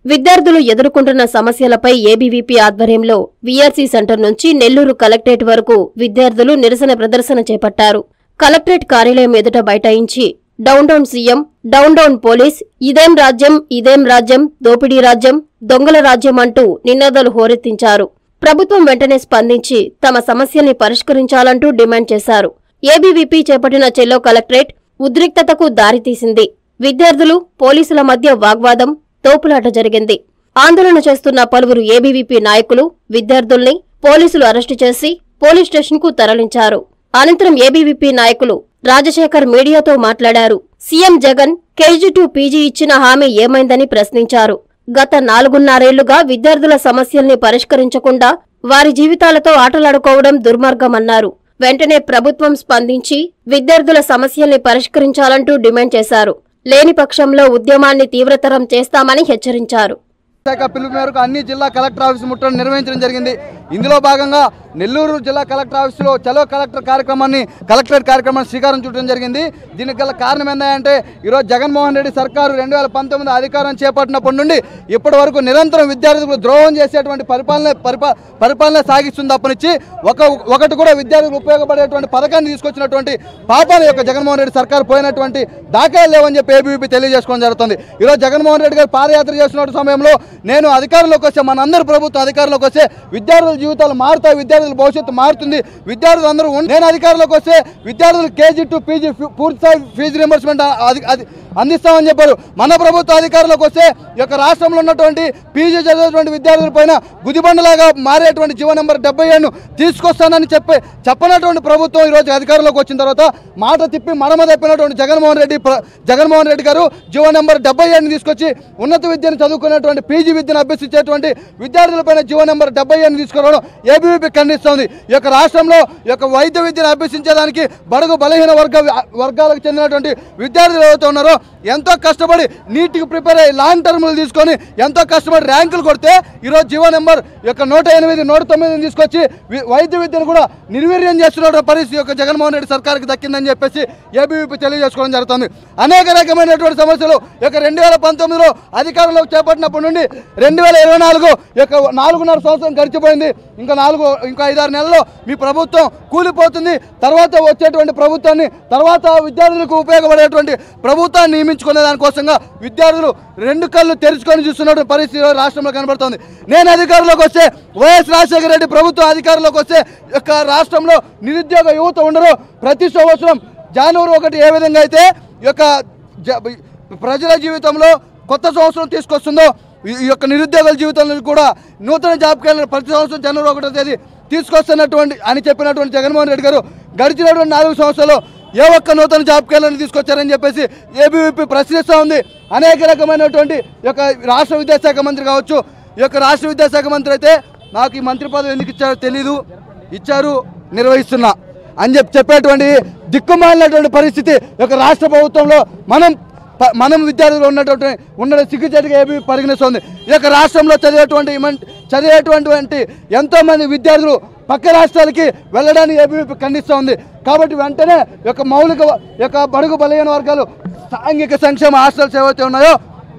విద్యార్థులు ఎదుర్కొంటున్న సమస్యలపై ఏబీవీపీ ఆధ్వర్యంలో వీఆర్సీ సెంటర్ నుంచి నెల్లూరు కలెక్టరేట్ వరకు విద్యార్థులు నిరసన ప్రదర్శన చేపట్టారు కలెక్టరేట్ కార్యాలయం ఎదుట బైఠాయించి down down CM down down police ఇదేం రాజ్యం ఇదేం రాజ్యం దోపిడీ రాజ్యం దొంగల రాజ్యం అంటూ నినాదాలు హోరెత్తించారు ప్రభుత్వం వెంటనే స్పందించి తమ సమస్యల్ని పరిష్కరించాలంటూ డిమాండ్ చేశారు ఏబీవీపీ చేపట్టిన చెల్లో కలెక్టరేట్ ఉద్రిక్తతకు దారితీసింది విద్యార్థులు పోలీసుల మధ్య వాగ్వాదం తోపులాట జరిగింది ఆందోళన చేస్తున్న పలువురు ఏబీవీపీ నాయకులు విద్యార్థుల్ని పోలీసులు అరెస్టు చేసి పోలీస్ స్టేషన్కు తరలించారు అనంతరం ఏబీవీపీ నాయకులు రాజశేఖర్ మీడియాతో మాట్లాడారు CM Jagan KG to PG ఇచ్చిన హామీ ఏమైందని ప్రశ్నించారు గత నాలుగున్నరేళ్లుగా విద్యార్థుల సమస్యల్ని పరిష్కరించకుండా వారి జీవితాలతో ఆటలాడుకోవడం దుర్మార్గమన్నారు వెంటనే ప్రభుత్వం స్పందించి విద్యార్థుల సమస్యల్ని పరిష్కరించాలంటూ డిమాండ్ చేశారు లేని పక్షంలో ఉద్యమాన్ని తీవ్రతరం చేస్తామని హెచ్చరించారు శాఖ పిలుపు మేరకు అన్ని జిల్లా కలెక్టర్ ఆఫీసు ముట్టడి నిర్వహించడం జరిగింది ఇందులో భాగంగా నెల్లూరు జిల్లా కలెక్టర్ ఆఫీసులో చలో కలెక్టర్ కార్యక్రమాన్ని కలెక్టరేట్ కార్యక్రమాన్ని శ్రీకారం చుట్టడం జరిగింది దీనికి గల కారణం ఏంటంటే ఈరోజు జగన్మోహన్ రెడ్డి సర్కారు రెండు వేల పంతొమ్మిది అధికారం చేపట్టినప్పటి నుండి ఇప్పటి వరకు నిరంతరం విద్యార్థులకు ద్రోహం చేసేటువంటి పరిపాలన పరిపా పరిపాలన సాగిస్తుంది తప్పనిచ్చి ఒక ఒకటి కూడా విద్యార్థులకు ఉపయోగపడేటువంటి పథకాన్ని తీసుకొచ్చినటువంటి పాపాల యొక్క జగన్మోహన్ రెడ్డి సర్కారు పోయినటువంటి దాఖలాలు లేవని చెప్పి ఏబీవీపీ తెలియజేసుకోవడం జరుగుతుంది ఈరోజు జగన్మోహన్ రెడ్డి గారు పాదయాత్ర చేస్తున్న సమయంలో నేను అధికారంలోకి వస్తే మనందరి ప్రభుత్వం అధికారంలోకి వస్తే విద్యార్థుల జీవితాలు మారుతాయి విద్యార్థుల భవిష్యత్తు మారుతుంది విద్యార్థులు అందరూ ఉం- నేను అధికారంలోకి వస్తే విద్యార్థులు కేజీ టు పీజీ ఫీ- పూర్తి స్థాయి ఫీజు రింబర్స్మెంట్ అది అది అందిస్తామని చెప్పారు మన ప్రభుత్వ అధికారంలోకి వస్తే ఈ యొక్క రాష్ట్రంలో ఉన్నటువంటి పీజీ చదివేటువంటి విద్యార్థుల పైన గుదిబండలాగా మారేటువంటి జీవో నెంబర్ డెబ్బై ఏడును తీసుకొస్తానని చెప్పి చెప్పనటువంటి ప్రభుత్వం ఈరోజు అధికారంలోకి వచ్చిన తర్వాత మాట తిప్పి మడమ తప్పినటువంటి జగన్మోహన్ రెడ్డి ప్ర- జగన్మోహన్ రెడ్డి గారు జీవో నెంబర్ డెబ్బై ఏడుని తీసుకొచ్చి ఉన్నత విద్యను చదువుకునేటువంటి పీజీ విద్యను అభ్యసించేటువంటి విద్యార్థులపైన జీవో నెంబర్ డెబ్బై ఏడుని తీసుకురావడం ఏబీవీపీ ఖండిస్తోంది ఈ యొక్క రాష్ట్రంలో ఈ యొక్క వైద్య విద్యను అభ్యసించేదానికి బడుగు బలహీన వర్గ వర్గాలకు చెందినటువంటి విద్యార్థులు ఎవరైతే ఉన్నారో ఎంతో కష్టపడి నీట్కి ప్రిపేర్ అయ్యి లాంగ్ టర్మ్లు తీసుకొని ఎంతో కష్టపడి ర్యాంకులు కొడితే ఈరోజు జీవో నెంబర్ ఈ యొక్క నూట ఎనిమిది నూట తొమ్మిదిని తీసుకొచ్చి వి- వైద్య విద్యను కూడా నిర్వీర్యం చేస్తున్న పరిస్థితి ఈ యొక్క జగన్మోహన్ రెడ్డి సర్కార్కి దక్కిందని చెప్పేసి ఏబీవీపీ తెలియజేసుకోవడం జరుగుతుంది అనేక రకమైనటువంటి సమస్యలు ఈ యొక్క రెండు వేల పంతొమ్మిదిలో అధికారంలోకి చేపట్టినప్పటి నుండి రెండు వేల ఇరవై నాలుగు ఈ యొక్క నాలుగున్నర సంవత్సరం గడిచిపోయింది ఇంకా నాలుగు ఇంకా ఐదారు నెలల్లో మీ ప్రభుత్వం కూలిపోతుంది తర్వాత వచ్చేటువంటి ప్రభుత్వాన్ని తర్వాత విద్యార్థులకు ఉపయోగపడేటువంటి ప్రభుత్వాన్ని నియమించుకునే దానికోసంగా విద్యార్థులు రెండు కళ్ళు తెరుచుకొని చూస్తున్నటువంటి పరిస్థితి ఈరోజు రాష్ట్రంలో కనబడుతోంది నేను అధికారంలోకి వస్తే వైఎస్ రాజశేఖర రెడ్డి ప్రభుత్వం అధికారంలోకి వస్తే ఈ యొక్క రాష్ట్రంలో నిరుద్యోగ యువత ఉండరు ప్రతి సంవత్సరం జనవరి ఒకటి ఏ విధంగా అయితే ఈ యొక్క జ- ప్రజల జీవితంలో కొత్త సంవత్సరం తీసుకొస్తుందో ఈ ఈ యొక్క నిరుద్యోగుల జీవితంలో కూడా నూతన జాబ్ క్యాలెండర్ ప్రతి సంవత్సరం జనవరి ఒకటో తేదీ తీసుకొస్తున్నటువంటి అని చెప్పినటువంటి జగన్మోహన్ రెడ్డి గారు గడిచినటువంటి నాలుగు సంవత్సరాలు ఏ ఒక్క నూతన జాబ్ క్యాలెండర్ తీసుకొచ్చారని చెప్పేసి ఏబీవీపీ ప్రశ్నిస్తూ ఉంది అనేక రకమైనటువంటి ఈ యొక్క రాష్ట్ర విద్యాశాఖ మంత్రి కావచ్చు ఈ యొక్క రాష్ట్ర విద్యాశాఖ మంత్రి అయితే నాకు ఈ మంత్రి పదవి ఎందుకు ఇచ్చారో తెలీదు ఇచ్చారు నిర్వహిస్తున్నా అని చెప్పి చెప్పేటువంటి దిక్కుమాలినటువంటి పరిస్థితి ఈ యొక్క రాష్ట్ర ప్రభుత్వంలో మనం ప- మనం విద్యార్థులు ఉన్నటువంటి ఉన్న సిగ్గుచేటుగా ఏబీ పరిగణిస్తుంది ఈ యొక్క రాష్ట్రంలో చదివేటువంటి ఇమన్- చదివేటువంటి ఎంతో మంది విద్యార్థులు పక్క రాష్ట్రాలకి వెళ్ళడానికి ఏబీవీపీ ఖండిస్తూ ఉంది కాబట్టి వెంటనే ఈ యొక్క మౌలిక వ- ఈ యొక్క బడుగు బలహీన వర్గాలు సాంఘిక సంక్షేమ హాస్టల్స్ ఏవైతే ఉన్నాయో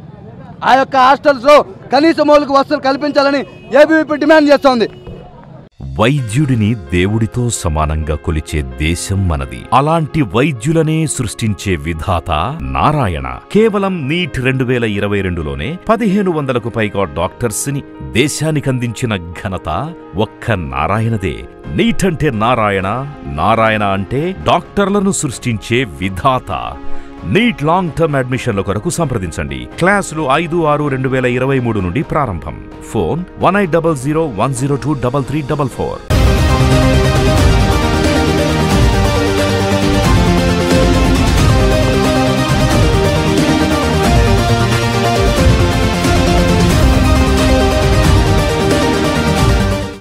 ఆ యొక్క హాస్టల్స్లో కనీస మౌలిక వసతులు కల్పించాలని ఏబీవీపీ డిమాండ్ చేస్తోంది వైద్యుడిని దేవుడితో సమానంగా కొలిచే దేశం మనది అలాంటి వైద్యులనే సృష్టించే విధాత నారాయణ కేవలం నీట్ రెండు వేల ఇరవై రెండులోనే పదిహేను వందలకు పైగా డాక్టర్స్ ని దేశానికి అందించిన ఘనత ఒక్క నారాయణదే నీట్ అంటే నారాయణ నారాయణ అంటే డాక్టర్లను సృష్టించే విధాత నీట్ లాంగ్ టర్మ్ అడ్మిషన్ల కొరకు సంప్రదించండి క్లాసులు ఐదు ఆరు రెండు వేల ఇరవై మూడు నుండి ప్రారంభం phone one eight double zero one zero two double three double four